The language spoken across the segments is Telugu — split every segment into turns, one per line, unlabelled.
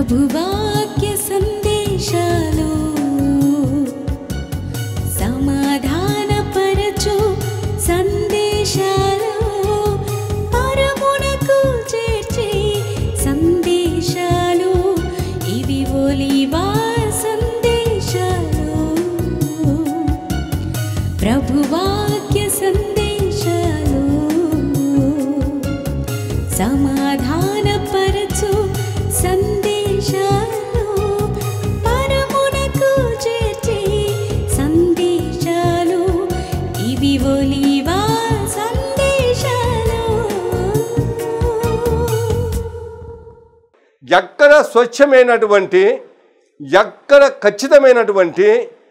ప్రభువాక్య సందేశాలు సమాధానపరచు సందేశాలు పరమునకు చేర్చే సందేశాలు ఇవి ఒలివా సందేశాలు ప్రభువాక్య సందేశాలు సమాధానపరచు సందేశాలు పరమునకు చేర్చే సందేశాలు ఇవి ఒలివా సందేశాలు
ఎక్కడ స్వచ్ఛమైనటువంటి ఎక్కడ ఖచ్చితమైనటువంటి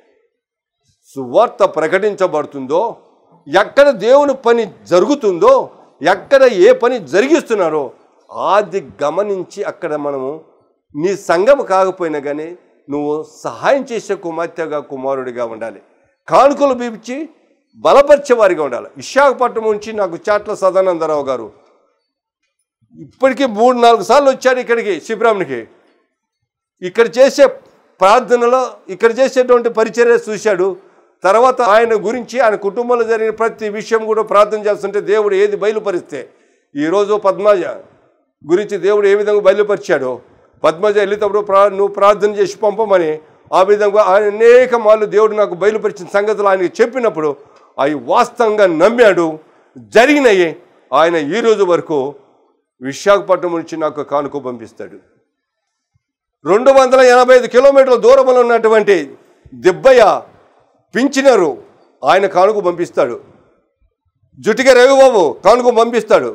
సువార్త ప్రకటించబడుతుందో ఎక్కడ దేవుని పని జరుగుతుందో ఎక్కడ ఏ పని జరిగిస్తున్నారో అది గమనించి అక్కడ మనము నీ సంఘం కాకపోయినా కానీ నువ్వు సహాయం చేసే కుమార్తెగా కుమారుడిగా ఉండాలి కానుకలు పిలిచి బలపరిచేవారిగా ఉండాలి విశాఖపట్నం నుంచి నాకు చాట్ల సదానందరావు గారు ఇప్పటికీ మూడు నాలుగు సార్లు వచ్చాడు ఇక్కడికి శిబిరానికి ఇక్కడ చేసే ప్రార్థనలో ఇక్కడ చేసేటువంటి పరిచర్య చూశాడు తర్వాత ఆయన గురించి ఆయన కుటుంబంలో జరిగిన ప్రతి విషయం కూడా ప్రార్థన చేస్తుంటే దేవుడు ఏది బయలుపరిస్తే ఈరోజు పద్మజ గురించి దేవుడు ఏ విధంగా బయలుపరిచాడో పద్మజ వెళ్ళేటప్పుడు ప్రా నువ్వు ప్రార్థన చేసి పంపమని ఆ విధంగా ఆయన అనేక మార్లు దేవుడు నాకు బయలుపరిచిన సంగతులు ఆయనకి చెప్పినప్పుడు అవి వాస్తవంగా నమ్మాడు జరిగినాయి ఆయన ఈ రోజు వరకు విశాఖపట్నం నుంచి నాకు కానుక పంపిస్తాడు రెండు వందల ఎనభై ఐదు కిలోమీటర్ల దూరంలో ఉన్నటువంటి దిబ్బయ్య పింఛనరు ఆయన కానుక పంపిస్తాడు జుటిక రవిబాబు కానుక పంపిస్తాడు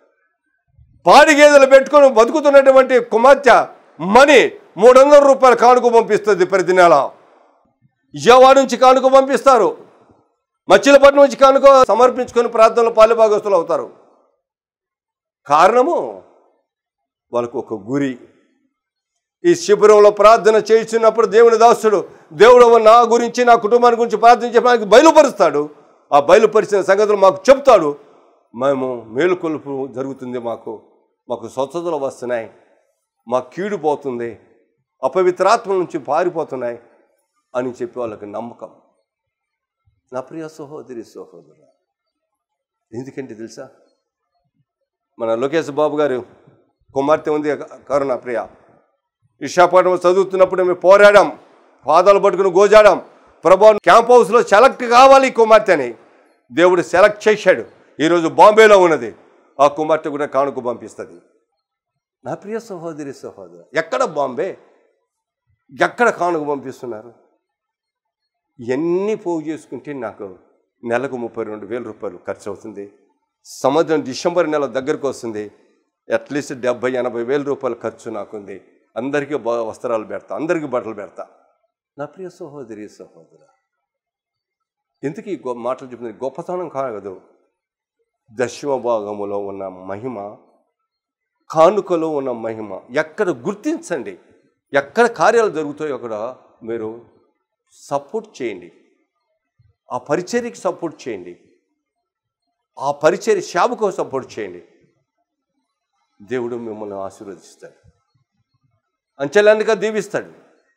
పాడి గేదెలు పెట్టుకొని బతుకుతున్నటువంటి కుమార్తె మణి మూడు వందల రూపాయల కానుక పంపిస్తుంది ప్రతి నెల విజయవాడ నుంచి కానుక పంపిస్తారు మచిలీపట్నం నుంచి కానుక సమర్పించుకొని ప్రార్థనలో పాలుభాగస్తులు అవుతారు కారణము వాళ్ళకు ఒక గురి ఈ శిబిరంలో ప్రార్థన చేయించినప్పుడు దేవుని దాసుడు దేవుడు నా గురించి నా కుటుంబాన్ని గురించి ప్రార్థన చెప్పడానికి బయలుపరుస్తాడు ఆ బయలుపరిచిన సంగతులు మాకు చెప్తాడు మేము మేలుకొలుపు జరుగుతుంది మాకు మాకు స్వచ్ఛతలు వస్తున్నాయి మా కీడు పోతుంది అపవిత్రాత్మ నుంచి పారిపోతున్నాయి అని చెప్పి వాళ్ళకి నమ్మకం నా ప్రియ సహోదరి సహోదరు ఎందుకంటే తెలుసా మన లోకేష్ బాబు గారు కుమార్తె ఉంది కరుణ ప్రియ విశాఖపట్నం చదువుతున్నప్పుడు మేము పోరాడాం పాదాలు పట్టుకుని గోజాడాం ప్రభా క్యాంప్ హౌస్లో సెలెక్ట్ కావాలి ఈ కుమార్తెని దేవుడు సెలెక్ట్ చేశాడు ఈరోజు బాంబేలో ఉన్నది ఆ కుమార్తె కూడా కానుక పంపిస్తుంది నా ప్రియ సహోదరి సహోదరు ఎక్కడ బాంబే ఎక్కడ కానుక పంపిస్తున్నారు ఎన్ని పోగు చేసుకుంటే నాకు నెలకు ముప్పై రెండు వేల రూపాయలు ఖర్చు అవుతుంది సంవత్సరం డిసెంబర్ నెల దగ్గరకు వస్తుంది అట్లీస్ట్ డెబ్బై ఎనభై వేల రూపాయల ఖర్చు నాకుంది అందరికీ బ వస్త్రాలు పెడతా అందరికీ బట్టలు పెడతా నా ప్రియ సహోదరి సహోదర ఎందుకు ఈ గొ మాటలు చెప్తుంది గొప్పతనం కాదు దశమ భాగములో ఉన్న మహిమ కానుకలో ఉన్న మహిమ ఎక్కడ గుర్తించండి ఎక్కడ కార్యాలు జరుగుతాయో అక్కడ మీరు సపోర్ట్ చేయండి ఆ పరిచర్యకి సపోర్ట్ చేయండి ఆ పరిచర్య శాబకు సపోర్ట్ చేయండి దేవుడు మిమ్మల్ని ఆశీర్వదిస్తాడు అంచెలందుగా దీవిస్తాడు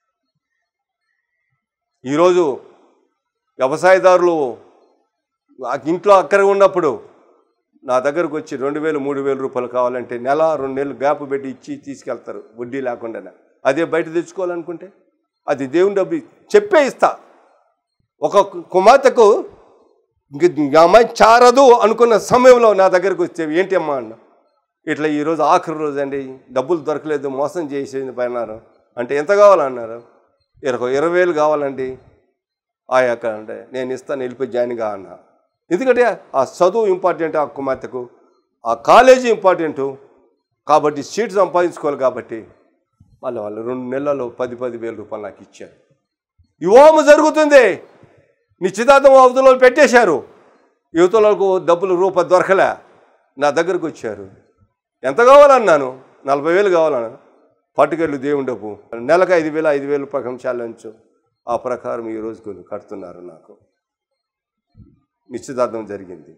ఈరోజు వ్యవసాయదారులు ఆ ఇంట్లో అక్కర ఉన్నప్పుడు నా దగ్గరకు వచ్చి రెండు వేలు మూడు వేల రూపాయలు కావాలంటే నెల రెండు నెలలు గ్యాప్ పెట్టి ఇచ్చి తీసుకెళ్తారు వడ్డీ లేకుండా అదే బయట తెచ్చుకోవాలనుకుంటే అది దేవుని డబ్బు చెప్పే ఇస్తా ఒక కుమార్తెకు ఇంక ఈ అమ్మాయి చారదు అనుకున్న సమయంలో నా దగ్గరకు వస్తే ఏంటి అమ్మా అన్న ఇట్లా ఈరోజు ఆఖరి రోజు అండి డబ్బులు దొరకలేదు మోసం చేసేది పైనారు అంటే ఎంత కావాలన్నారు ఇరవై ఇరవై వేలు కావాలండి ఆ యొక్క అంటే నేను ఇస్తాను వెళ్ళిపోయి జాయిన్ గా అన్నా ఎందుకంటే ఆ చదువు ఇంపార్టెంట్ ఆ కుమార్తెకు ఆ కాలేజీ ఇంపార్టెంటు కాబట్టి సీట్ సంపాదించుకోవాలి కాబట్టి మళ్ళీ వాళ్ళు రెండు నెలల్లో పది పది వేల రూపాయలు నాకు ఇచ్చారు యువము జరుగుతుంది నిశ్చితార్థం అవతల పెట్టేశారు యువతలకు డబ్బులు రూపాయి దొరకలే నా దగ్గరకు వచ్చారు ఎంత కావాలన్నాను నలభై వేలు కావాలన్నా పట్టుకెళ్ళు దేవుని డబ్బు నెలకు ఐదు వేలు ఐదు వేలు ప్రకారం చాలించు ఆ ప్రకారం ఈ రోజు కొన్ని కడుతున్నారు నాకు నిశ్చితార్థం జరిగింది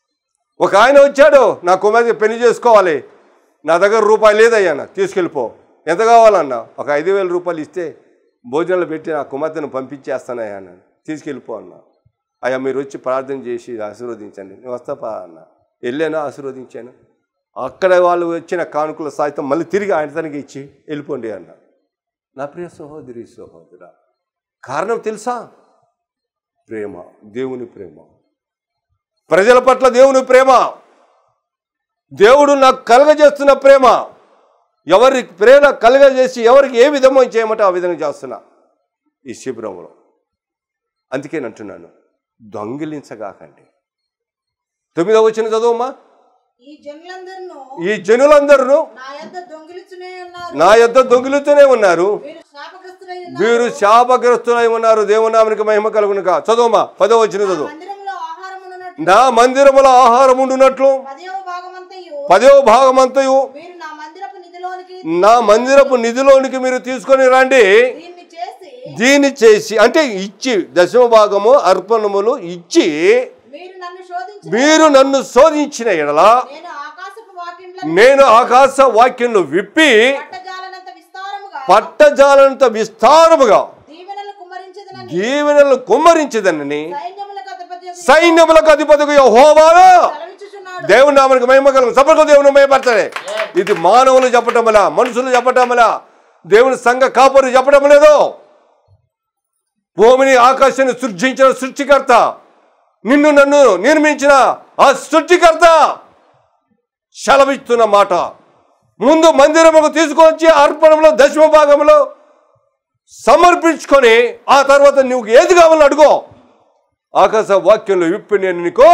ఒక ఆయన వచ్చాడు నా కుమార్తె పెళ్లి చేసుకోవాలి నా దగ్గర రూపాయి లేదయ్యా నాకు తీసుకెళ్ళిపో ఎంత కావాలన్నా ఒక ఐదు వేల రూపాయలు ఇస్తే భోజనాలు పెట్టి నా కుమార్తెను పంపించేస్తానయ్యా అన్నాను తీసుకెళ్ళిపో అన్నా అయ్యా మీరు వచ్చి ప్రార్థన చేసి ఆశీర్వదించండి నేను వస్తాపా అన్న వెళ్ళాను ఆశీర్వదించాను అక్కడ వాళ్ళు వచ్చిన కానుకల సాయితం మళ్ళీ తిరిగి ఆయన తనకి ఇచ్చి వెళ్ళిపోండి అన్న నా ప్రియ సహోదరి సహోదర కారణం తెలుసా ప్రేమ దేవుని ప్రేమ ప్రజల పట్ల దేవుని ప్రేమ దేవుడు నాకు కలగజేస్తున్న ప్రేమ ఎవరి ప్రేమ కలగజేసి ఎవరికి ఏ విధమో చేయమంటే ఆ విధంగా చేస్తున్నా ఈ శిబిరంలో అందుకే అంటున్నాను దొంగిలించగాకండి తొమ్మిదవ వచ్చిన చదువమ్మా
ఈ జనులందరూ
ఈ జనులందరూ
నా యొద్ద దొంగిలిచునే ఉన్నారు
నా యొద్ద దొంగిలుతూనే ఉన్నారు
వీరు శాపగ్రస్తులై ఉన్నారు
వీరు శాపగ్రస్తులై ఉన్నారు దేవునామనికి మహిమ కలుగునుక చదువమ్మా పదవ వచ్చిన చదువు
మందిరంలో ఆహారం ఉన్నట్టు
నా మందిరముల ఆహారం ఉండునట్లు
పదవ భాగమంతయు
పదవ భాగమంతయు
మీరు నా మందిరపు నిధిలోనికి
నా మందిరపు నిధిలోనికి మీరు తీసుకొని రండి
దీన్ని చేసి
దీన్ని చేసి అంటే ఇచ్చి దశమ భాగము అర్పణములు ఇచ్చి
మీరు నన్ను శోధించి
మీరు నన్ను శోధించిన ఎడల
నేను ఆకాశపు వాక్యంలో
నేను ఆకాశ వాక్యంలో విప్పి
పట్టజాలనంత విస్తారముగా
పట్టజాలంత విస్తారముగా
దీవెనలు కుమ్మరించదనని
దీవెనలు కుమ్మరించదనని
సైన్యములకు అధిపతి
సైన్యములకు అధిపతిగా యెహోవాను
సెలవిచ్చుచున్నాడు
దేవుని నామనికి మహిమ కలుగు సపరకు దేవుని మహిమపరచలే ఇది మానవులు చెప్పటం వల్ల మనుషులు చెప్పటం వల్ల దేవుని సంఘ కాపురు చెప్పడం లేదు భూమిని ఆకాశాన్ని సృష్టించిన సృష్టికర్త నిన్ను నన్ను నిర్మించిన ఆ సృష్టికర్త సెలవిస్తున్న మాట ముందు మందిరముకు తీసుకొచ్చి అర్పణంలో దశమ భాగంలో సమర్పించుకొని ఆ తర్వాత నువ్వు ఏది కావాలని అడుగో ఆకాశ వాక్యంలో విప్పి నేను నీకో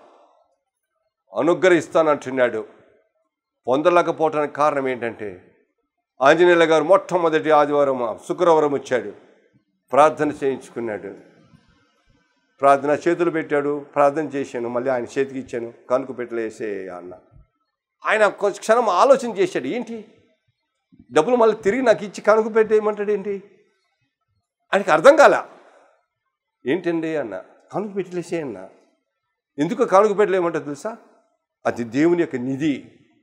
అనుగ్రహిస్తానంటున్నాడు పొందలేకపోవటానికి కారణం ఏంటంటే ఆంజనేయుల గారు మొట్టమొదటి ఆదివారం శుక్రవారం వచ్చాడు ప్రార్థన చేయించుకున్నాడు ప్రార్థన చేతులు పెట్టాడు ప్రార్థన చేశాను మళ్ళీ ఆయన చేతికి ఇచ్చాను కనుక పెట్టలేసే అన్న ఆయన కొంచెం క్షణం ఆలోచన చేశాడు ఏంటి డబ్బులు మళ్ళీ తిరిగి నాకు ఇచ్చి కనుక పెట్టేయమంటాడు ఏంటి ఆయనకి అర్థం కాల ఏంటండి అన్న కనుక పెట్టలేసే అన్న ఎందుకు కానుక పెట్టలేమంటారు తెలుసా అది దేవుని యొక్క నిధి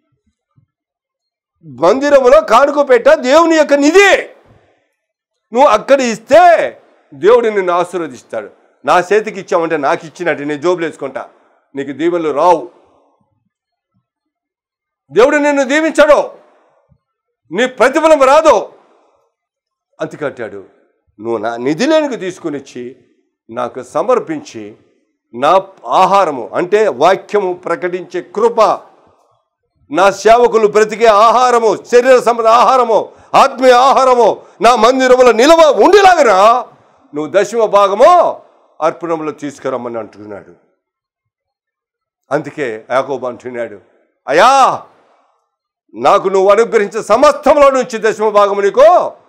మందిరములో కానుక పెట్ట దేవుని యొక్క నిధి నువ్వు అక్కడ ఇస్తే దేవుడు నిన్ను ఆశీర్వదిస్తాడు నా చేతికి ఇచ్చామంటే నాకు ఇచ్చినట్టు నేను జోబులు వేసుకుంటా నీకు దీవెనలు రావు దేవుడు నిన్ను దీవించడు నీ ప్రతిఫలం రాదు అంతకట్టాడు నువ్వు నా నిధిలేనికి తీసుకుని వచ్చి నాకు సమర్పించి నా ఆహారము అంటే వాక్యము ప్రకటించే కృప నా సేవకులు బ్రతికే ఆహారము శరీర సంబంధ ఆహారము ఆత్మీయ ఆహారము నా మందిరములో నిలవ ఉండేలాగనా నువ్వు దశమ భాగము అర్పణంలో తీసుకురమ్మని అంటున్నాడు అందుకే యాకోబు అంటున్నాడు అయా నాకు నువ్వు అనుగ్రహించే సమస్తంలో నుంచి దశమ భాగము నీకు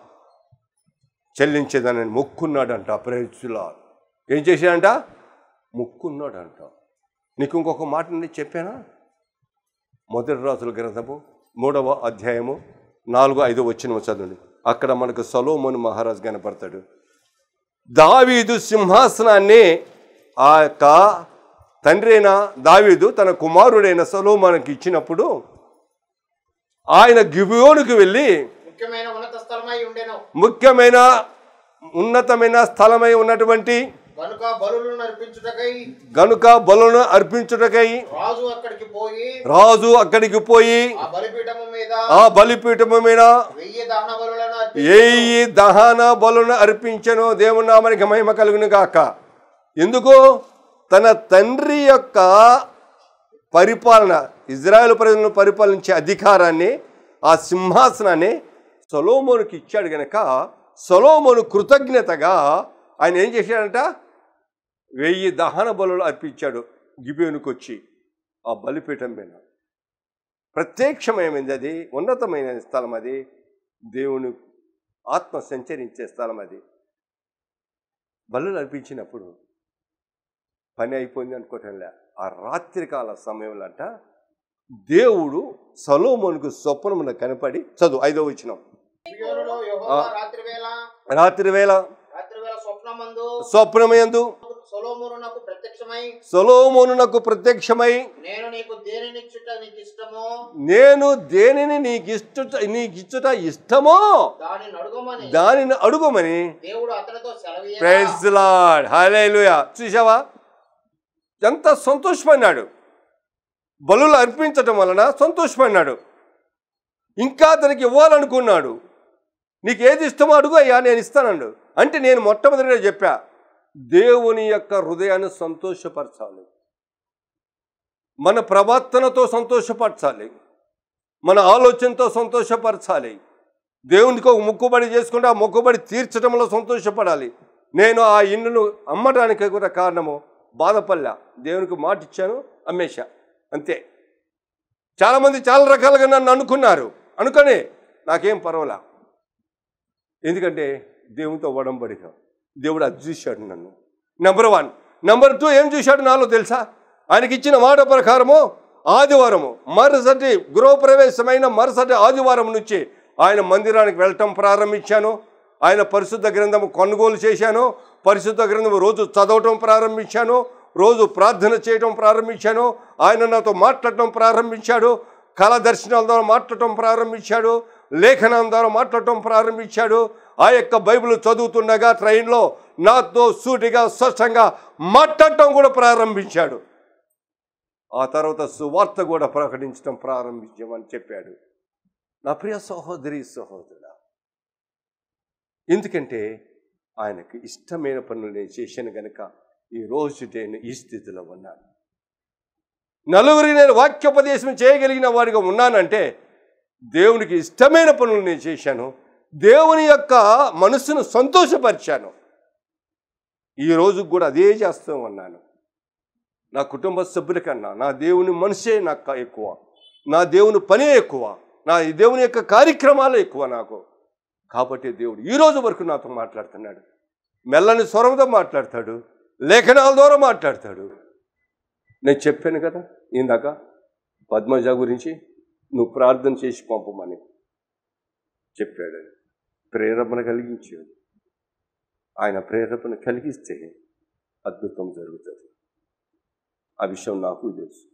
చెల్లించేదని మొక్కున్నాడంట ప్రేచులా ఏం చేశాడంట మొక్కున్నాడంట నీకు ఇంకొక మాట నేను చెప్పానా మొదటి రాజుల గ్రంథము మూడవ అధ్యాయము నాలుగు ఐదు వచ్చిన చదవండి అక్కడ మనకు సలోమోను మహారాజు కనపడతాడు దావీదు సింహాసనాన్ని ఆ యొక్క తండ్రి అయిన దావీదు తన కుమారుడైన సలోమానికి ఇచ్చినప్పుడు ఆయన గిబియోనుకు వెళ్ళి
ముఖ్యమైన ఉన్నత స్థలమై ఉండెను
ముఖ్యమైన ఉన్నతమైన స్థలమై ఉన్నటువంటి
కనుక బలులను నడిపించుటకై
గనుక బలును అర్పించుటకై
రాజు అక్కడికి పోయి
రాజు అక్కడికి పోయి
ఆ బలిపీఠము మీద
ఆ బలిపీఠము మీద
వెయ్యి దహన బలులను అర్పి
ఏయి దహన బలును అర్పించను దేవుని నామానికి మహిమ కలుగును గాక ఎందుకు తన తండ్రి యొక్క పరిపాలన ఇజ్రాయెల్ ప్రజలను పరిపాలించే అధికారాన్ని ఆ సింహాసనాన్ని సొలోమోనుకి ఇచ్చాడు గనక సొలోమోను కృతజ్ఞతగా ఆయన ఏం చేశాడంట వెయ్యి దహన బలులు అర్పించాడు గిబియోనుకు వచ్చి ఆ బలిపీఠం మీద ప్రత్యక్షమైనది అది ఉన్నతమైన స్థలం అది దేవుని ఆత్మ సంచరించే స్థలం అది బలులు అర్పించినప్పుడు పని అయిపోయింది అనుకోవటంలే ఆ రాత్రికాల సమయంలో అంట దేవుడు సలోమోనుకు స్వప్నమున కనపడి చదువు ఐదో వచ్చినాం
గిబియోనులో యెహోవా రాత్రి వేళ
రాత్రి వేళ
రాత్రి వేళ స్వప్నమందు
స్వప్నమయందు
సొలొమోను నాకు ప్రత్యక్ష ప్రత్యక్షమై
సొలోమోనునకు ప్రత్యక్షమై
నేను నీకు దేనినిచ్చుట నీకు ఇష్టమో
నేను దేనిని నీకు ఇష్టుట నీకు ఇచ్చుట ఇష్టమో
దానిని అడుగమని
దానిని అడుగుమని
దేవుడు అతనితో సెలవు
ప్రైజ్ లార్డ్ హల్లెలూయా చూసావా ఎంత సంతోషపడినాడు బలులు అర్పించటం వలన సంతోషపడినాడు ఇంకా అతనికి ఇవ్వాలనుకున్నాడు నీకు ఏది ఇష్టమో అడుగు అయ్యా నేను ఇస్తానండు అంటే నేను మొట్టమొదటిగా చెప్పా దేవుని యొక్క హృదయాన్ని సంతోషపరచాలి మన ప్రవర్తనతో సంతోషపరచాలి మన ఆలోచనతో సంతోషపరచాలి దేవునికి ఒక మొక్కుబడి చేసుకుంటే ఆ మొక్కుబడి తీర్చడంలో సంతోషపడాలి నేను ఆ ఇల్లును అమ్మడానికి కూడా కారణము బాధపల్లా దేవునికి మాట ఇచ్చాను అమ్మేశా అంతే చాలామంది చాలా రకాలుగా నన్ను అనుకున్నారు అనుకొని నాకేం పర్వాలా ఎందుకంటే దేవునితో వడంబడిగా దేవుడు అది చూశాడు నన్ను నెంబర్ వన్ నెంబర్ టూ ఏం చూశాడు నాలో తెలుసా ఆయనకి ఇచ్చిన మాట ప్రకారము ఆదివారము మరుసటి గృహప్రవేశమైన మరుసటి ఆదివారం నుంచి ఆయన మందిరానికి వెళ్ళటం ప్రారంభించాను ఆయన పరిశుద్ధ గ్రంథము కొనుగోలు చేశాను పరిశుద్ధ గ్రంథము రోజు చదవటం ప్రారంభించాను రోజు ప్రార్థన చేయటం ప్రారంభించాను ఆయన నాతో మాట్లాడటం ప్రారంభించాడు కళ దర్శనాల ద్వారా మాట్లాడటం ప్రారంభించాడు లేఖనం ద్వారా మాట్లాడటం ప్రారంభించాడు ఆ యొక్క బైబిల్ చదువుతుండగా ట్రైన్లో నాతో సూటిగా స్పష్టంగా మాట్లాడటం కూడా ప్రారంభించాడు ఆ తర్వాత సువార్త కూడా ప్రకటించడం ప్రారంభించామని చెప్పాడు నా ప్రియ సహోదరి సహోదరుడా ఎందుకంటే ఆయనకు ఇష్టమైన పనులు నేను చేశాను గనుక ఈ రోజు నేను ఈ స్థితిలో ఉన్నాను నలుగురికి నేను వాక్యోపదేశం చేయగలిగిన వాడిగా ఉన్నానంటే దేవునికి ఇష్టమైన పనులు నేను చేశాను దేవుని యొక్క మనసును సంతోషపరిచాను ఈ రోజు కూడా అదే చేస్తూ ఉన్నాను నా కుటుంబ సభ్యుల కన్నా నా దేవుని మనసే నాకు ఎక్కువ నా దేవుని పనే ఎక్కువ నా ఈ దేవుని యొక్క కార్యక్రమాలు ఎక్కువ నాకు కాబట్టి దేవుడు ఈ రోజు వరకు నాతో మాట్లాడుతున్నాడు మెల్లని స్వరంతో మాట్లాడతాడు లేఖనాల ద్వారా మాట్లాడతాడు నేను చెప్పాను కదా ఇందాక పద్మజ గురించి నువ్వు ప్రార్థన చేసి పంపమని చెప్పాడు ప్రేరేపణ కలిగించాడు ఆయన ప్రేరేపణ కలిగిస్తే అద్భుతం జరుగుతుంది ఆ విషయం నాకు తెలుసు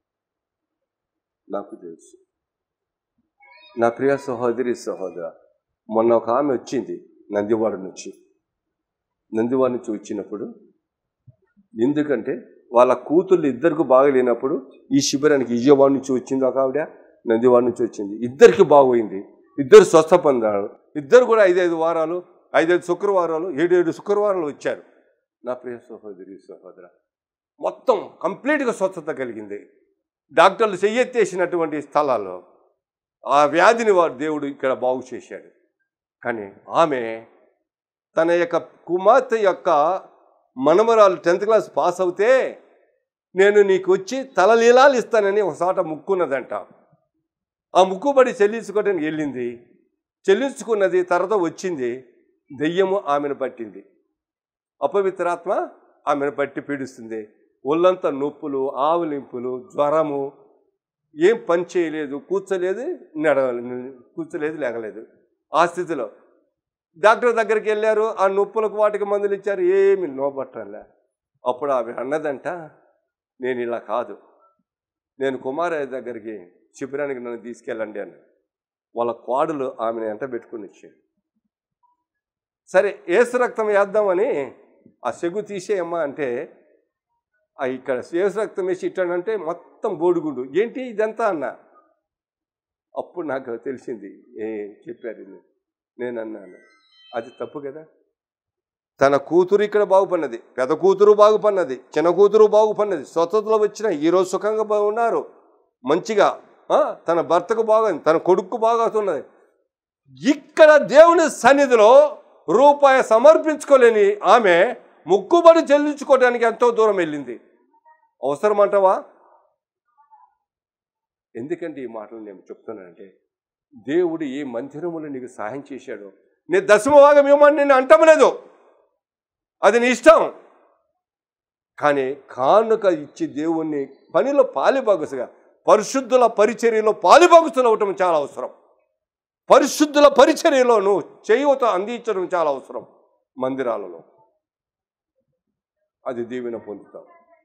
నాకు తెలుసు నా ప్రియ సహోదరి సహోదర మొన్న ఒక ఆమె వచ్చింది నందివాడ నుంచి నందివాడ నుంచి వచ్చినప్పుడు ఎందుకంటే వాళ్ళ కూతుర్లు ఇద్దరికి బాగలేనప్పుడు ఈ శిబిరానికి విజయవాడ నుంచి వచ్చింది ఒక ఆవిడ నందివాడ నుంచి వచ్చింది ఇద్దరికి బాగోయింది ఇద్దరు స్వస్థ పొందారు ఇద్దరు కూడా ఐదైదు వారాలు ఐదైదు శుక్రవారాలు ఏడు ఏడు శుక్రవారాలు వచ్చారు నా ప్రియ సహోదరి సహోదర మొత్తం కంప్లీట్గా స్వస్థత కలిగింది డాక్టర్లు చెయ్యెత్తేసినటువంటి స్థలాల్లో ఆ వ్యాధిని వాడు దేవుడు ఇక్కడ బాగు చేశాడు కానీ ఆమె తన యొక్క కుమార్తె యొక్క మనమరాలు టెన్త్ క్లాస్ పాస్ అవుతే నేను నీకు వచ్చి తలలీలాలు ఇస్తానని ఒకసాట ముక్కున్నదంట ఆ ముక్కుబడి చెల్లించుకోవడానికి వెళ్ళింది చెల్లించుకున్నది తర్వాత వచ్చింది దెయ్యము ఆమెను పట్టింది అపవిత్రాత్మ ఆమెను పట్టి పీడిస్తుంది ఒళ్ళంతా నొప్పులు ఆవులింపులు జ్వరము ఏం పని చేయలేదు కూర్చోలేదు నడ కూర్చోలేదు లేగలేదు ఆ స్థితిలో డాక్టర్ దగ్గరికి వెళ్ళారు ఆ నొప్పులకు వాటికి మందులు ఇచ్చారు ఏమి నోబట్టలే అప్పుడు ఆమె అన్నదంట నేను ఇలా కాదు నేను కుమారయ్య దగ్గరికి శిబిరానికి నన్ను తీసుకెళ్ళండి అని వాళ్ళ కోడలు ఆమెను ఎంట పెట్టుకుని ఇచ్చాడు సరే ఏసు రక్తం వేద్దామని ఆ సెగు తీసేయమ్మా అంటే ఆ ఇక్కడ ఏసు రక్తం వేసి ఇట్టాడంటే మొత్తం బోడిగుడు ఏంటి ఇదంతా అన్న అప్పుడు నాకు తెలిసింది ఏ చెప్పారు వీళ్ళు. నేను అన్నాను అది తప్పు కదా తన కూతురు ఇక్కడ బాగుపడినది పెద్ద కూతురు బాగుపడినది చిన్న కూతురు బాగుపడినది స్వతంత్రలో వచ్చిన ఈరోజు సుఖంగా బాగున్నారు మంచిగా ఆ, తన భర్తకు బాగుంది తన కొడుకు బాగుతున్నది ఇక్కడ దేవుని సన్నిధిలో రూపాయి సమర్పించుకోలేని ఆమె ముక్కుబడి చెల్లించుకోవడానికి ఎంతో దూరం వెళ్ళింది అవసరమంటావా ఎందుకంటే ఈ మాటలు నేను చెప్తున్నానంటే దేవుడు ఏ మందిరములో నీకు సహాయం చేశాడో నేను దశమ భాగం ఇవ్వమని నేను అంటమలేదు అది నీ ఇష్టం కానీ కానుక ఇచ్చి దేవుణ్ణి పనిలో పాలిబాగుసుగా పరిశుద్ధుల పరిచర్యలో పాలిబాగుసులు అవటం చాలా అవసరం పరిశుద్ధుల పరిచర్యలో నువ్వు చేయూత అందించడం చాలా అవసరం మందిరాలలో అది దీవెన పొందుతాం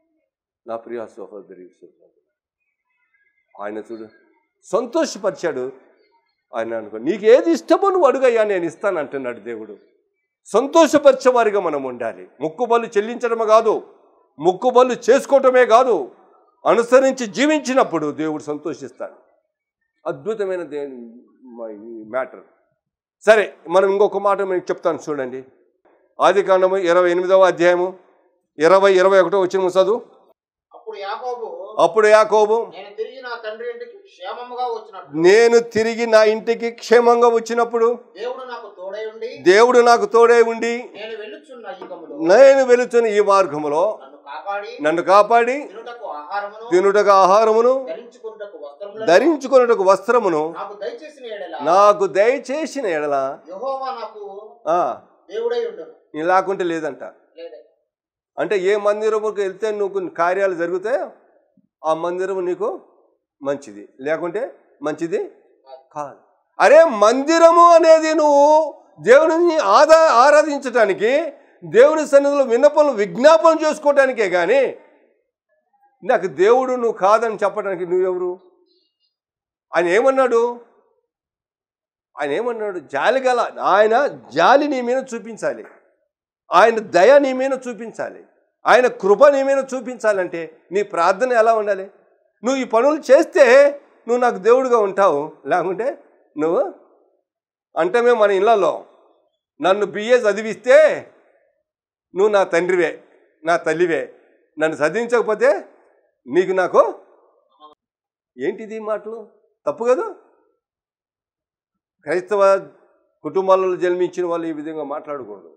నా ప్రియ సహోదరి సహోదరుడు. ఆయన చూడు సంతోషపరిచాడు ఆయన అనుకో నీకు ఏది ఇష్టమో నువ్వు అడుగయ్యా నేను ఇస్తాను అంటున్నాడు దేవుడు సంతోషపరిచేవారిగా మనం ఉండాలి ముక్కుబళ్ళు చెల్లించడమే కాదు ముక్కుబళ్ళు చేసుకోవటమే కాదు అనుసరించి జీవించినప్పుడు దేవుడు సంతోషిస్తాడు అద్భుతమైన దే మ్యాటర్ సరే మనం ఇంకొక మాట మీకు చెప్తాను చూడండి ఆది కాండము ఇరవై ఎనిమిదవ అధ్యాయము ఇరవై ఇరవై ఒకటో వచ్చిన చదువు
అప్పుడు యాకోబు
అప్పుడు యాకోబు
నేను తిరిగి నా తండ్రి ఇంటికి క్షేమముగా వచ్చినట్టు
నేను తిరిగి నా ఇంటికి క్షేమంగా వచ్చినప్పుడు
దేవుడు నాకు తోడై ఉండి
దేవుడు నాకు తోడే ఉండి
నేను వెళ్ళుచున్న యుగములో
నేను వెళుతున్న ఈ మార్గములో
నన్ను కాపాడి
నన్ను కాపాడి
తినుటకు ఆహారమును
తినుటకు ఆహారమును
ధరించుకున్నటకు వస్త్రములను
ధరించుకున్నటకు వస్త్రమును
నాకు దయచేసిన ఎడల
నాకు దయచేసిన ఎడల
యెహోవా నాకు
ఆ,
దేవుడై ఉండను
నీ లేకుంటే లేదంట
లేదే
అంటే ఏ మందిరముకు వెళ్తే నువ్వు కార్యాలు జరుగుతాయో ఆ మందిరము నీకు మంచిది లేకుంటే మంచిది కాదు అరే మందిరము అనేది నువ్వు దేవుని ఆదా ఆరాధించటానికి దేవుని సన్నిధిలో విన్నపలు విజ్ఞాపన చేసుకోవటానికే కానీ నాకు దేవుడు నువ్వు కాదని చెప్పడానికి నువ్వెవరు ఆయన ఏమన్నాడు ఆయన ఏమన్నాడు జాలి గల ఆయన జాలి నీ మీద చూపించాలి ఆయన దయ నీ మీద చూపించాలి ఆయన కృప నీ మీద చూపించాలంటే నీ ప్రార్థన ఎలా ఉండాలి నువ్వు ఈ పనులు చేస్తే నువ్వు నాకు దేవుడిగా ఉంటావు లేకుంటే నువ్వు అంటమే మన ఇళ్ళలో నన్ను బిఏ చదివిస్తే నువ్వు నా తండ్రివే నా తల్లివే నన్ను చదివించకపోతే నీకు నాకు ఏంటిది ఈ మాటలు తప్పు కదా క్రైస్తవ కుటుంబాలలో జన్మించిన వాళ్ళు ఈ విధంగా మాట్లాడకూడదు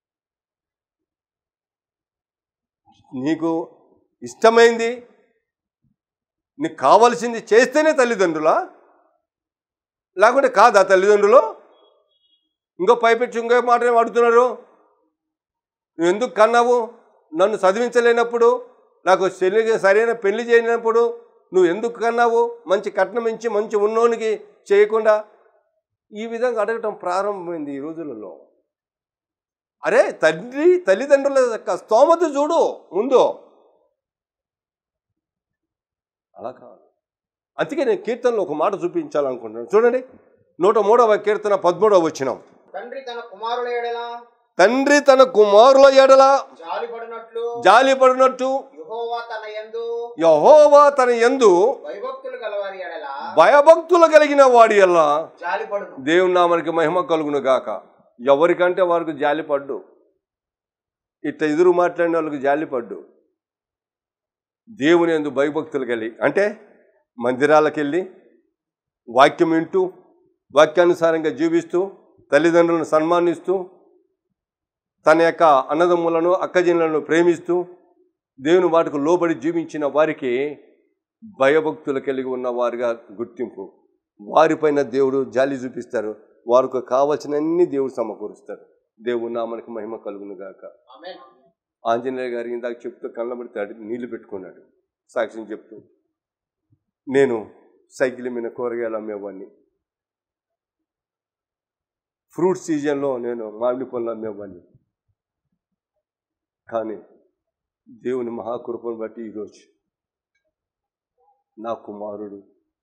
నీకు ఇష్టమైంది నీకు కావలసింది చేస్తేనే తల్లిదండ్రులా లేకుంటే కాదా తల్లిదండ్రులు ఇంకో పైపెచ్చి ఇంకో మాట ఏం అడుగుతున్నారు నువ్వు ఎందుకు కన్నావు నన్ను చదివించలేనప్పుడు నాకు చెల్లి సరైన పెళ్లి చేయనప్పుడు నువ్వు ఎందుకు కన్నావు మంచి కట్నం ఇచ్చి మంచి ఉన్నోనికి చేయకుండా ఈ విధంగా అడగటం ప్రారంభమైంది ఈ రోజులలో అరే తండ్రి తల్లిదండ్రుల యొక్క స్తోమత చూడు ముందు అలా కాదు అందుకే నేను కీర్తనలో ఒక మాట చూపించాలనుకుంటున్నాను చూడండి నూట మూడవ కీర్తన పదమూడవ వచ్చినాం
తండ్రి తన కుమారుల ఎడల
తండ్రి తన కుమారుల ఎడల
జాలిపడినట్లు
జాలిపడినట్టు
యెహోవా తన యందు
యహోవా తన యందు
భయభక్తులు గలవారి ఎడల
భయభక్తులు కలిగిన వాడి ఎల్ల
జాలిపడును
దేవుని నామనికి మహిమ కలుగును గాక ఎవరికంటే వారికి జాలిపడ్డు ఇట్లా ఎదురు మాట్లాడిన వాళ్ళకి జాలిపడ్డు దేవుని ఎందు భయభక్తులు కలిగి అంటే మందిరాలకు వెళ్ళి వాక్యం వింటూ వాక్యానుసారంగా జీవిస్తూ తల్లిదండ్రులను సన్మానిస్తూ తన యొక్క అన్నదమ్ములను అక్కజనులను ప్రేమిస్తూ దేవుని వాటికి లోబడి జీవించిన వారికి భయభక్తులు కలిగి ఉన్న వారిగా గుర్తింపు వారిపైన దేవుడు జాలి చూపిస్తారు వారికి కావలసినన్ని దేవుడు సమకూరుస్తారు దేవుడు నామనికి మహిమ కలుగును గాక
ఆమేన్
ఆంజనేయ గారు ఇందాక చెప్తూ కళ్ళబడితే అడిగి నీళ్లు పెట్టుకున్నాడు సాక్ష్యం చెప్తూ నేను సైకిల్ మీద కూరగాయలు అమ్మేవాడిని ఫ్రూట్ సీజన్లో నేను మామిడి పళ్ళు అమ్మేవాడిని కానీ దేవుని మహాకృపను బట్టి ఈరోజు నా కుమారుడు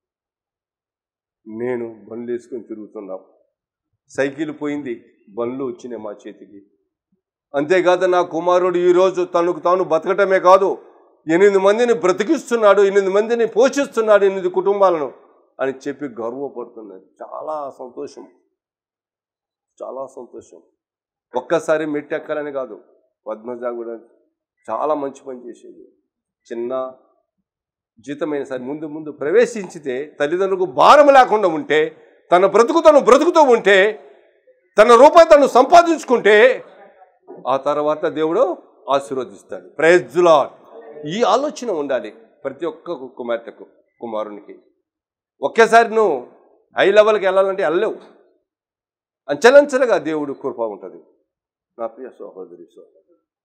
నేను బండ్లు వేసుకొని తిరుగుతున్నాం సైకిల్ పోయింది బండ్లు వచ్చినాయి మా చేతికి అంతేకాదు నా కుమారుడు ఈరోజు తనకు తాను బతకటమే కాదు ఎనిమిది మందిని బ్రతికిస్తున్నాడు ఎనిమిది మందిని పోషిస్తున్నాడు ఎనిమిది కుటుంబాలను అని చెప్పి గర్వపడుతున్నాడు చాలా సంతోషం చాలా సంతోషం ఒక్కసారి మెట్టెక్కాలని కాదు పద్మజ కూడా చాలా మంచి పని చేసేది చిన్న జీతమైన సరే ముందు ముందు ప్రవేశించితే తల్లిదండ్రులకు భారం లేకుండా ఉంటే తన బ్రతుకు తను బ్రతుకుతూ ఉంటే తన రూపాయి తను సంపాదించుకుంటే ఆ తర్వాత దేవుడు ఆశీర్వదిస్తాడు ప్రయజ్జులా ఈ ఆలోచన ఉండాలి ప్రతి ఒక్క కుమార్తెకు కుమారునికి ఒకేసారి నువ్వు హై లెవెల్కి వెళ్ళాలంటే వెళ్ళలేవు అంచెలంచెలుగా దేవుడు కృప ఉంటుంది నా ప్రియ సహోదరి సహోదరు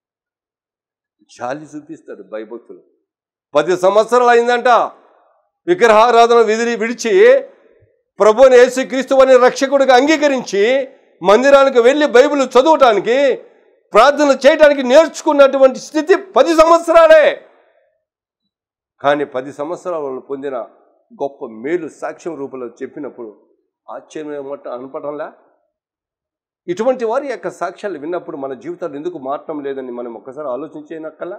జాలి చూపిస్తాడు భయభక్తులు పది సంవత్సరాలు అయిందంట విగ్రహారాధన విధిని విడిచి ప్రభుని యేసుక్రీస్తు అని రక్షకుడిగా అంగీకరించి మందిరానికి వెళ్ళి బైబిల్ చదవటానికి ప్రార్థన చేయడానికి నేర్చుకున్నటువంటి స్థితి పది సంవత్సరాలే కానీ పది సంవత్సరాల వాళ్ళు పొందిన గొప్ప మేలు సాక్ష్యం రూపంలో చెప్పినప్పుడు ఆశ్చర్యం ఏమంట అనపడంలా ఇటువంటి వారి యొక్క సాక్ష్యాలు విన్నప్పుడు మన జీవితాలు ఎందుకు మారటం లేదని మనం ఒక్కసారి ఆలోచించేనక్కల్లా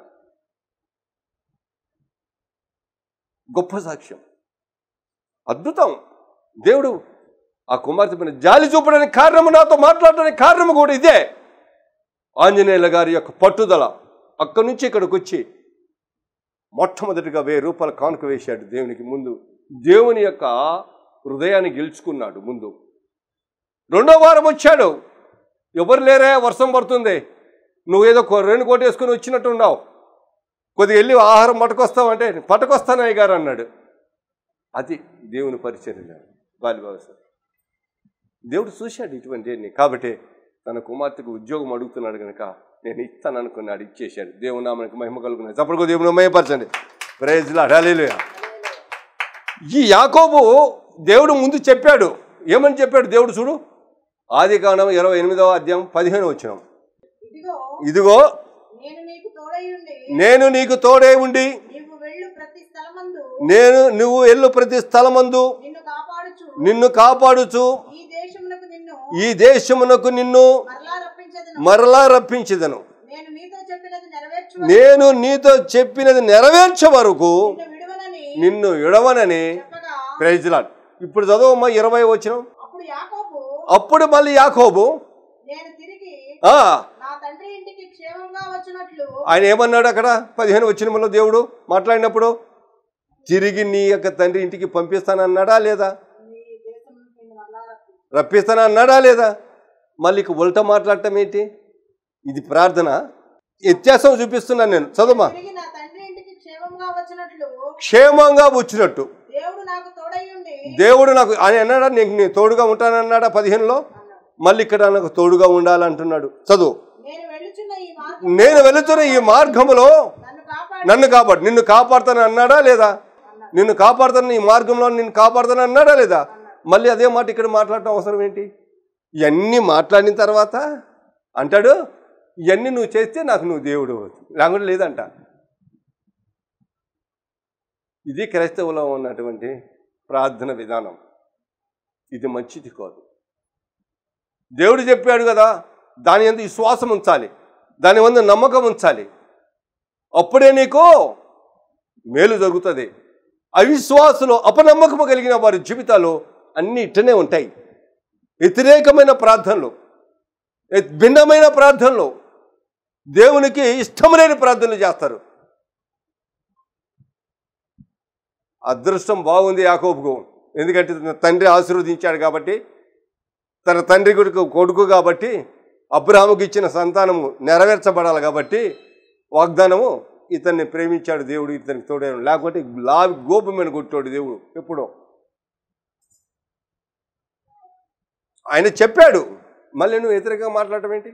గొప్ప సాక్ష్యం అద్భుతం దేవుడు ఆ కుమార్తె పైన జాలి చూపడానికి కారణము నాతో మాట్లాడడానికి కారణము కూడా ఇదే ఆంజనేయుల గారి యొక్క పట్టుదల అక్కడి నుంచి ఇక్కడికి వచ్చి మొట్టమొదటిగా వెయ్యి రూపాయల కానుక వేశాడు దేవునికి ముందు దేవుని యొక్క హృదయాన్ని గెలుచుకున్నాడు ముందు రెండో వారం వచ్చాడు ఎవరు లేరే వర్షం పడుతుంది నువ్వేదో కొ- రెండు కోటి వేసుకుని వచ్చినట్టు ఉన్నావు కొద్దిగా వెళ్ళి ఆహారం పట్టుకొస్తావంటే పట్టుకొస్తాను అయ్య గారు అన్నాడు అది దేవుని పరిచర్య బాలిబాబు సార్ దేవుడు చూశాడు ఇటువంటి కాబట్టి తన కుమార్తెకు ఉద్యోగం అడుగుతున్నాడు కనుక నేను ఇస్తాను అనుకున్నాడు ఇచ్చేశాడు దేవుని నామానికి మహిమ కలుగుతున్నాడు చప్పటికో దేవుని మహిమపరచండి ప్రైజ్లా హల్లెలూయా ఈ యాకోబు దేవుడు ముందు చెప్పాడు ఏమని చెప్పాడు దేవుడు చూడు ఆది కాండం ఇరవై ఎనిమిదవ అధ్యాయం పదిహేను వచ్చిన
ఇదిగో
ఇదిగో
నేను నీకు తోడై ఉండి
నేను నీకు తోడే ఉండి
నీవు వెళ్ళు ప్రతి స్థలమందు
నేను నువ్వు ఎల్లు ప్రతి స్థలమందు
నిన్ను కాపాడుచు
నిన్ను కాపాడుచు
ఈ దేశమునకు నిన్ను
ఈ దేశమునకు నిన్ను
మరలా రప్పించదను
మరలా రప్పించదను
నేను మీతో చెప్పినది నెరవేర్చు
నేను నీతో చెప్పినది నెరవేర్చే వరకు
నిన్ను విడువనని
నిన్ను విడవనని
చెప్పగా
ప్రైజ్లాడ్ ఇప్పుడు చదవమ్మా ఇరవై వచ్చిన
అప్పుడు యాకోబు
అప్పుడు మళ్ళీ యాకోబు
నేను తిరిగి
ఆ,
నా తండ్రి ఇంటికి క్షేమంగా వచ్చినట్లు
ఆయన ఏమన్నాడు అక్కడ పదిహేను వచ్చినములో దేవుడు మాట్లాడినప్పుడు తిరిగి నీ యొక్క తండ్రి ఇంటికి పంపిస్తానన్నాడా లేదా
నీ దేశం నిన్ను మరలా రప్పించు.
రప్పిస్తానన్నాడా లేదా మళ్ళీ ఇక ఉల్టా మాట్లాడటం ఏంటి ఇది ప్రార్థన వ్యత్యాసం చూపిస్తున్నాను నేను చదువుమా
తిరిగి నా తండ్రి ఇంటికి క్షేమంగా వచ్చినట్లు
క్షేమంగా వచ్చినట్టు
దేవుడు నాకు తోడై ఉండి
దేవుడు నాకు ఆయన అన్నాడా నీకు నేను తోడుగా ఉంటానన్నాడా పదిహేనులో మళ్ళీ ఇక్కడ నాకు తోడుగా ఉండాలంటున్నాడు చదువు
నేను వెళ్ళుచున్న ఈ మార్గం
నేను వెళుతున్న ఈ మార్గములో
నన్ను కాపాడు
నన్ను కాపాడు నిన్ను కాపాడుతాను అన్నాడా లేదా నిన్ను కాపాడుతాను ఈ మార్గంలో నిన్ను కాపాడుతాను అన్నాడా లేదా మళ్ళీ అదే మాట ఇక్కడ మాట్లాడటం అవసరం ఏంటి ఇవన్నీ మాట్లాడిన తర్వాత అంటాడు ఇవన్నీ నువ్వు చేస్తే నాకు నువ్వు దేవుడు లేకుండా లేదంట ఇది క్రైస్తవులో ఉన్నటువంటి ప్రార్థన విధానం ఇది మంచిది కాదు దేవుడు చెప్పాడు కదా దాని అందు విశ్వాసం ఉంచాలి దాని వంద నమ్మకం ఉంచాలి అప్పుడే నీకు మేలు జరుగుతుంది అవిశ్వాసులు అపనమ్మకము కలిగిన వారి జీవితాలు అన్నీ ఇట్టనే ఉంటాయి వ్యతిరేకమైన ప్రార్థనలు ఎ- భిన్నమైన ప్రార్థనలు దేవునికి ఇష్టం లేని ప్రార్థనలు చేస్తారు అదృష్టం బాగుంది యాకోబుకు ఎందుకంటే తన తండ్రి ఆశీర్వదించాడు కాబట్టి తన తండ్రి కొడుకు కొడుకు కాబట్టి అబ్రాహాముకి ఇచ్చిన సంతానము నెరవేర్చబడాలి కాబట్టి వాగ్దానము ఇతన్ని ప్రేమించాడు దేవుడు ఇతనికి తోడే లేకపోతే లావి గోపమైన కొట్టాడు దేవుడు ఎప్పుడో ఆయన చెప్పాడు మళ్ళీ నువ్వు వ్యతిరేకంగా మాట్లాడటం ఏంటి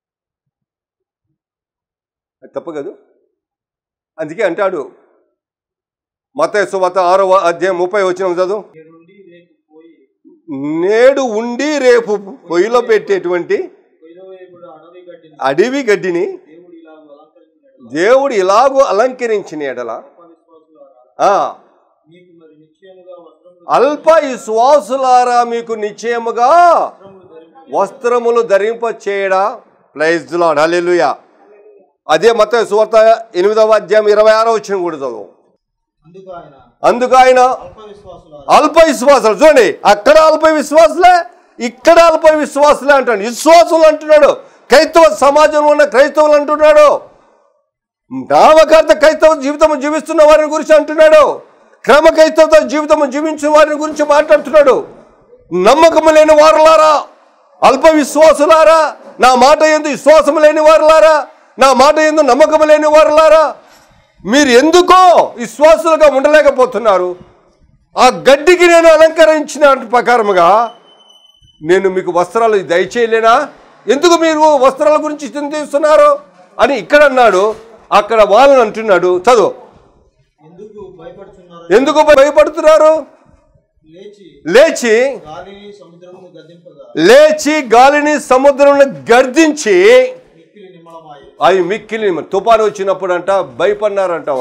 అది తప్పు కదూ అందుకే అంటాడు మత సువత ఆరవ అధ్యాయం ముప్పై వచ్చిన చదువు
నుండి రేపు పోయి
నేడు ఉండి రేపు పొయ్యిలో పెట్టేటువంటి
పొయ్యిలో వేయబడి అడవి గడ్డిని
అడవి గడ్డిని
దేవుడు ఇలా అలంకరించినట్టు
దేవుడు ఇలాగూ అలంకరించిన ఎడల
విశ్వాసులారా
ఆ,
మీకు మరి నిశ్చయముగా వస్త్రములు
అల్ప విశ్వాసులారా మీకు నిశ్చయముగా
వస్త్రములు ధరింప
వస్త్రములు ధరింప చేయడా ప్రైజ్ లాడ్ హల్లెలూయా అదే మత సువార్త ఎనిమిదవ అధ్యాయం ఇరవై ఆరో వచ్చిన కూడా చదువు
అందుకు ఆయన
అందుకు ఆయన
అల్ప విశ్వాసులారా
అల్ప విశ్వాసాలు చూడండి అక్కడ అల్ప విశ్వాసులే ఇక్కడ అల్ప విశ్వాసులే అంటాడు విశ్వాసులు అంటున్నాడు క్రైస్తవ సమాజంలో ఉన్న క్రైస్తవులు అంటున్నాడు నామకార్థ క్రైస్తవ జీవితం జీవిస్తున్న వారిని గురించి అంటున్నాడు క్రమ క్రైస్తవ జీవితం జీవించిన వారిని గురించి మాట్లాడుతున్నాడు నమ్మకము లేని వారులారా అల్ప విశ్వాసులారా నా మాట ఎందు విశ్వాసం లేని వారులారా నా మాట ఎందు నమ్మకం లేని వారులారా మీరు ఎందుకో విశ్వాసులుగా ఉండలేకపోతున్నారు ఆ గడ్డికి నేను అలంకరించిన ప్రకారముగా నేను మీకు వస్త్రాలు దయచేయలేనా ఎందుకు మీరు వస్త్రాల గురించి చింతిస్తున్నారు అని ఇక్కడ అన్నాడు అక్కడ వాళ్ళని అంటున్నాడు చదువు
ఎందుకు భయపడుతున్నారు
ఎందుకు భయపడుతున్నారు
లేచి
లేచి
గాలిని సముద్రమును గద్దింపగా
లేచి గాలిని సముద్రంలో గర్దించి
మిక్కిలి నిమ్మలమాయి
అవి మిక్కిలి తుఫాను వచ్చినప్పుడు అంట భయపడినారంట వాళ్ళు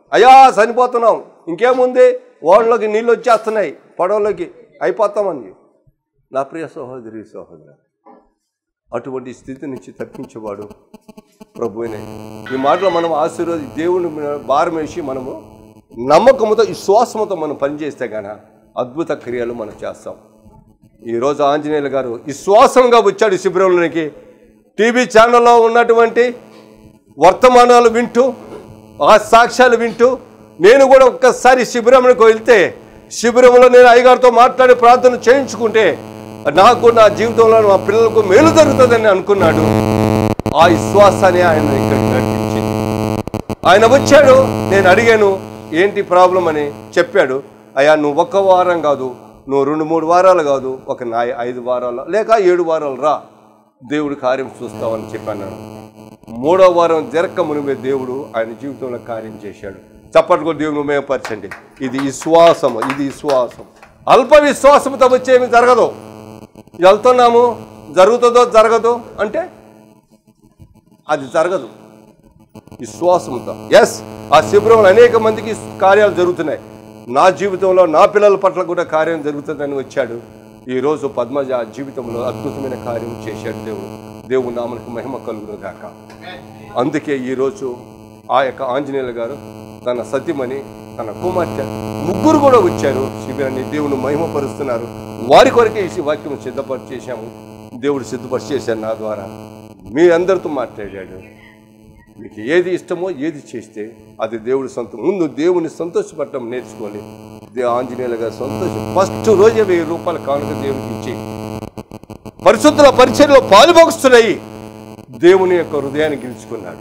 అయ్యా చనిపోతున్నాం ఇంకేముంది ఓడలోకి నీళ్ళు వచ్చేస్తున్నాయి పడవలోకి అయిపోతామని నా ప్రియ సహోదరి సహోదరు అటువంటి స్థితి నుంచి తప్పించేవాడు ప్రభువునే ఈ మాటలో మనం ఆశీర్వాద దేవుని మీద భారం వేసి మనము నమ్మకంతో విశ్వాసంతో మనం పనిచేస్తే గాన అద్భుత క్రియలు మనం చేస్తాం ఈరోజు ఆంజనేయులు గారు విశ్వాసంగా వచ్చాడు శిబిరంలోనికి టీవీ ఛానల్లో ఉన్నటువంటి వర్తమానాలు వింటూ ఆ సాక్ష్యాలు వింటూ నేను కూడా ఒక్కసారి శిబిరంలోకి వెళ్తే శిబిరంలో నేను అయ్యగారితో మాట్లాడి ప్రార్థన చేయించుకుంటే నాకు నా జీవితంలో మా పిల్లలకు మేలు జరుగుతుందని అనుకున్నాడు ఆ విశ్వాసాన్ని ఆయన ఇక్కడికి నడిపించింది ఆయన వచ్చాడు నేను అడిగాను ఏంటి ప్రాబ్లం అని చెప్పాడు అయ్యా నువ్వు ఒక్క వారం కాదు నువ్వు రెండు మూడు వారాలు కాదు ఒక నా ఐదు వారాలు లేక ఏడు వారాలు రా దేవుడి కార్యం చూస్తావని చెప్పాను మూడో వారం జరక్క మునిపే దేవుడు ఆయన జీవితంలో కార్యం చేశాడు చప్పట్లు కూడా దేవుని మేపరచండి ఇది విశ్వాసం ఇది విశ్వాసం అల్ప విశ్వాసంతో వచ్చేమి జరగదు వెళ్తున్నాము జరుగుతుందో జరగదు అంటే అది జరగదు విశ్వాసంతో ఎస్ ఆ శిబిరంలో అనేక మందికి కార్యాలు జరుగుతున్నాయి నా జీవితంలో నా పిల్లల పట్ల కూడా కార్యం జరుగుతుందని వచ్చాడు ఈ రోజు పద్మజ జీవితంలో అద్భుతమైన కార్యం చేశాడు దేవుడు దేవుడు నామనికి మహిమ కలుగును గాక అందుకే ఈరోజు ఆ యొక్క ఆంజనేయుల గారు తన సతీమణి తన కుమార్తె ముగ్గురు కూడా వచ్చారు శిబిరాన్ని దేవుని మహిమపరుస్తున్నారు వారి కొరకే ఈ వాక్యం సిద్ధపరిచి చేశాము దేవుడు సిద్ధపరిచి చేశాడు నా ద్వారా మీ అందరితో మాట్లాడాడు మీకు ఏది ఇష్టమో ఏది చేస్తే అది దేవుడి సొంతం ముందు దేవుని సంతోషపడటం నేర్చుకోవాలి దే ఆంజనేయుల గారు సంతోషం ఫస్ట్ రోజే వెయ్యి రూపాయల కానుక దేవునికి ఇచ్చి పరిశుద్ధుల పరిచయలో పాలుభోగిస్తున్నాయి దేవుని యొక్క హృదయాన్ని గెలుచుకున్నాడు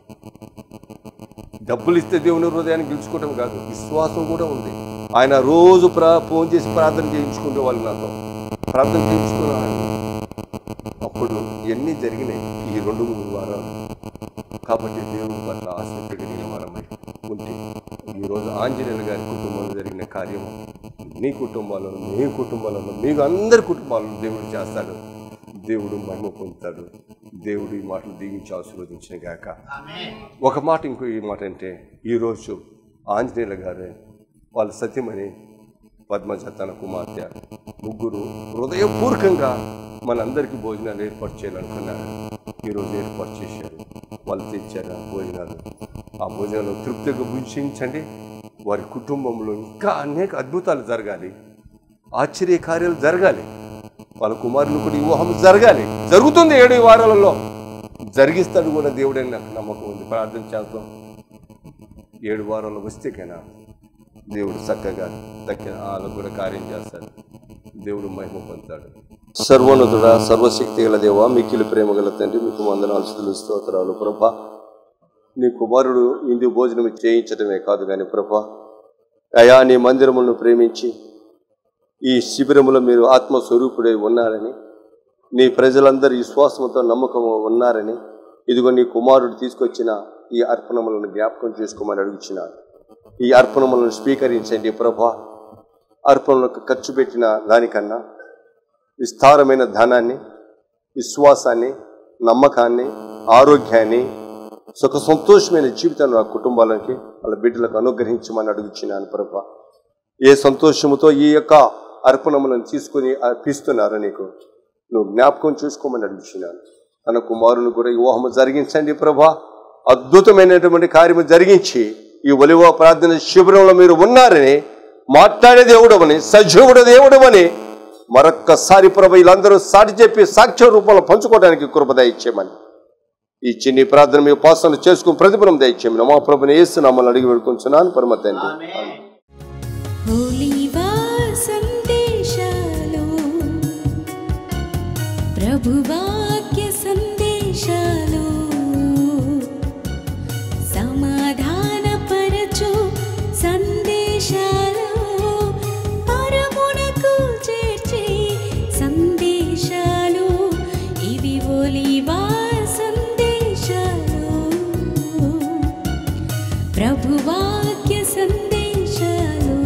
డబ్బులు ఇస్తే దేవుని హృదయాన్ని గెలుచుకోవడం కాదు విశ్వాసం కూడా ఉంది ఆయన రోజు ప్రా ఫోన్ చేసి ప్రార్థన చేయించుకునే వాళ్ళు నాతో ప్రార్థన చేయించుకున్నాడు అప్పుడు ఎన్ని జరిగినాయి ఈ రెండు మూడు వారాలు కాబట్టి దేవుని పట్ల ఆసక్తి కలిగిన వారమై ఉంటే ఈరోజు ఆంజనేయుల గారి కుటుంబంలో జరిగిన కార్యము నీ కుటుంబాలను మీ కుటుంబాలను మీకు అందరి కుటుంబాలను దేవుడు చేస్తాడు దేవుడు మహిమ పొందుతాడు దేవుడు ఈ మాటలు దీవించి ఆశీర్వదించిన గాక ఒక మాట ఇంకో ఈ మాట అంటే ఈరోజు ఆంజనేయుల గారే వాళ్ళ సత్యమని పద్మజ తన కుమార్తె ముగ్గురు హృదయపూర్వకంగా మనందరికీ భోజనాలు ఏర్పాటు చేయాలనుకున్నారు ఈరోజు ఏర్పాటు చేశారు వాళ్ళు తెచ్చారు ఆ భోజనాలు ఆ భోజనాలు తృప్తిగా భుజించండి వారి కుటుంబంలో ఇంకా అనేక అద్భుతాలు జరగాలి ఆశ్చర్య కార్యాలు జరగాలి వాళ్ళ కుమారులు కూడా వివాహం జరగాలి జరుగుతుంది ఏడు వారాలలో జరిగిస్తాడు కూడా దేవుడని నాకు నమ్మకం ఉంది ప్రార్థన చేద్దాం ఏడు వారాలు వస్తే కన్నా దేవుడు చక్కగా దక్కిన వాళ్ళకు కూడా కార్యం చేస్తాడు దేవుడు మహిమ పొందుతాడు సర్వోన్నతుడ సర్వశక్తి గల దేవ మిక్కిలి ప్రేమ గల తండ్రి మీకు వందనాలు స్థుతులు స్తోత్రాలు ప్రభా నీ కుమారుడు ఇందు భోజనం చేయించడమే కాదు కానీ ప్రభా అయా నీ మందిరములను ప్రేమించి ఈ శిబిరములో మీరు ఆత్మస్వరూపుడై ఉన్నారని నీ ప్రజలందరూ విశ్వాసంతో నమ్మకం ఉన్నారని ఇదిగో నీ కుమారుడు తీసుకొచ్చిన ఈ అర్పణములను జ్ఞాపకం చేసుకోమని అడుగుచున్నాను ఈ అర్పణములను స్వీకరించండి ప్రభా అర్పణలకు ఖర్చు పెట్టిన దానికన్నా విస్తారమైన ధనాన్ని విశ్వాసాన్ని నమ్మకాన్ని ఆరోగ్యాన్ని సుఖ సంతోషమైన జీవితాన్ని ఆ కుటుంబాలకి వాళ్ళ బిడ్డలకు అనుగ్రహించమని అడుగుచున్నాను ప్రభా ఏ సంతోషముతో ఈ యొక్క అర్పణములను తీసుకుని అర్పిస్తున్నారు నీకు నువ్వు జ్ఞాపకం చూసుకోమని అడుగుచున్నాను తన కుమారుని కూడా వివాహము జరిగించండి ప్రభా అద్భుతమైనటువంటి కార్యము జరిగించి ఈ ఒలివ ప్రార్థన శిబిరంలో మీరు ఉన్నారని మాట్లాడే దేవుడవని సజీవుడు దేవుడవని మరొక్కసారి ప్రభ వీళ్ళందరూ సాటి చెప్పి సాక్ష్య రూపంలో పంచుకోవడానికి కృప దయచేయమని ఈ చిన్ని ప్రార్థన మీ ఉపాసనలు చేసుకుని ప్రతిఫలం దయచేయమని మా ప్రభుని వేసి నమ్మల్ని అడిగి పెడుకుంటున్నాను పరమ తండ్రి
ఒలివ సందేశాలు ప్రభువాక్య సందేశాలు సమాధానపరచు సందేశాలు పరమునకు చేర్చే సందేశాలు ఇవి ఒలివ సందేశాలు ప్రభువాక్య సందేశాలు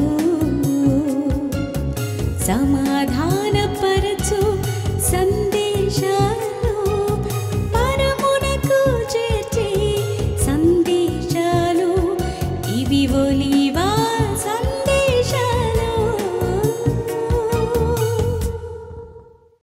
సమాధానపరచు సందేశాలు పరమునకు చేర్చే సందేశాలు ఇవి ఒలి